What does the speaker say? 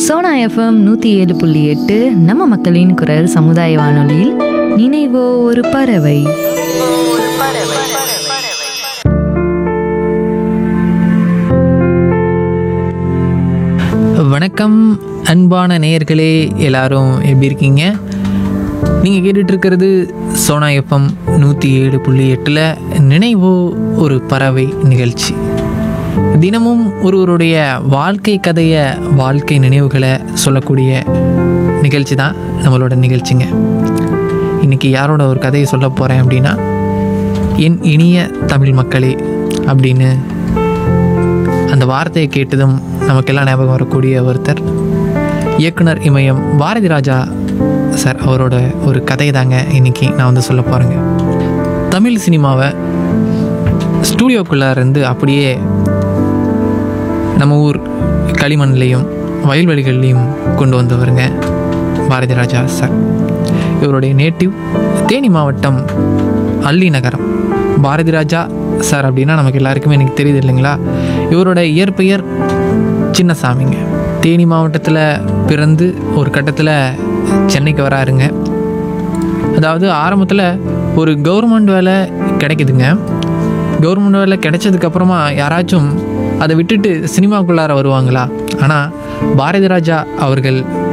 Sona FM நூற்றி ஏழு புள்ளி எட்டு நம்ம மக்களின் குரல் சமுதாய வானொலியில் நினைவோ ஒரு பறவை வணக்கம் அன்பான நேயர்களே எல்லாரும் எப்படி இருக்கீங்க நீங்கள் கேட்டுட்ருக்கிறது சோனா எஃப்எம் நூற்றி ஏழு புள்ளி எட்டில் நினைவோ ஒரு பறவை நிகழ்ச்சி தினமும் ஒருவருடைய வாழ்க்கை கதையை வாழ்க்கை நினைவுகளை சொல்லக்கூடிய நிகழ்ச்சி தான் நம்மளோட நிகழ்ச்சிங்க இன்றைக்கி யாரோட ஒரு கதையை சொல்ல போகிறேன் அப்படின்னா என் இனிய தமிழ் மக்களே அப்படின்னு அந்த வார்த்தையை கேட்டதும் நமக்கெல்லாம் ஞாபகம் வரக்கூடிய ஒருத்தர் இயக்குனர் இமயம் பாரதி ராஜா சார் அவரோட ஒரு கதை தாங்க இன்னைக்கு நான் வந்து சொல்ல போகிறேங்க தமிழ் சினிமாவை ஸ்டூடியோக்குள்ளே இருந்து அப்படியே நம்ம ஊர் களிமண்லேயும் வயல்வெளிகள்லேயும் கொண்டு வந்தவருங்க பாரதி ராஜா சார் இவருடைய நேட்டிவ் தேனி மாவட்டம் அல்லி நகரம் பாரதி ராஜா சார் அப்படின்னா நமக்கு எல்லாருக்குமே எனக்கு தெரியுது இல்லைங்களா இவரோட இயற்பெயர் சின்னசாமிங்க தேனி மாவட்டத்தில் பிறந்து ஒரு கட்டத்தில் சென்னைக்கு வராருங்க அதாவது ஆரம்பத்தில் ஒரு கவர்மெண்ட் வேலை கிடைக்குதுங்க கவர்மெண்ட் வேலை கிடைச்சதுக்கப்புறமா யாராச்சும் அதை விட்டுட்டு சினிமாக்குள்ளார வருவாங்களா ஆனால் பாரதி ராஜா அவர்கள்